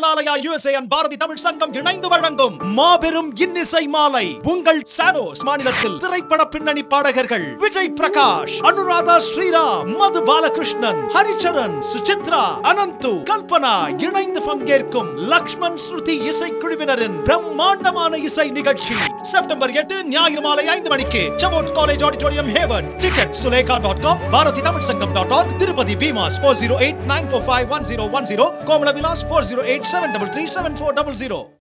விசாலாலயா USA and Bharathi Tamil Sangam இணைந்து வழங்கும் மாபெரும் இன்னிசை மாலை உங்கள் சாரோஸ் மாநிலத்தில் திரைப்பட பின்னணி பாடகர்கள் விஜய் பிரகாஷ் அனுராதா ஸ்ரீராம் மது பாலகிருஷ்ணன் ஹரிச்சரன் சுசித்ரா அனந்து கல்பனா இணைந்து பங்கேற்கும் லக்ஷ்மண் ஸ்ருதி இசைக்குழுவினரின் பிரம்மாண்டமான இசை நிகழ்ச்சி செப்டம்பர் எட்டு ஞாயிறு மாலை ஐந்து மணிக்கு ஜமோட் காலேஜ் ஆடிட்டோரியம் ஹேவன் ticket Sulekha dot com Bharathi Tamil Sangam dot org Tirupati Bheemas four zero eight nine four five one zero one zero Komala Vilas four zero eight seven double three seven four double zero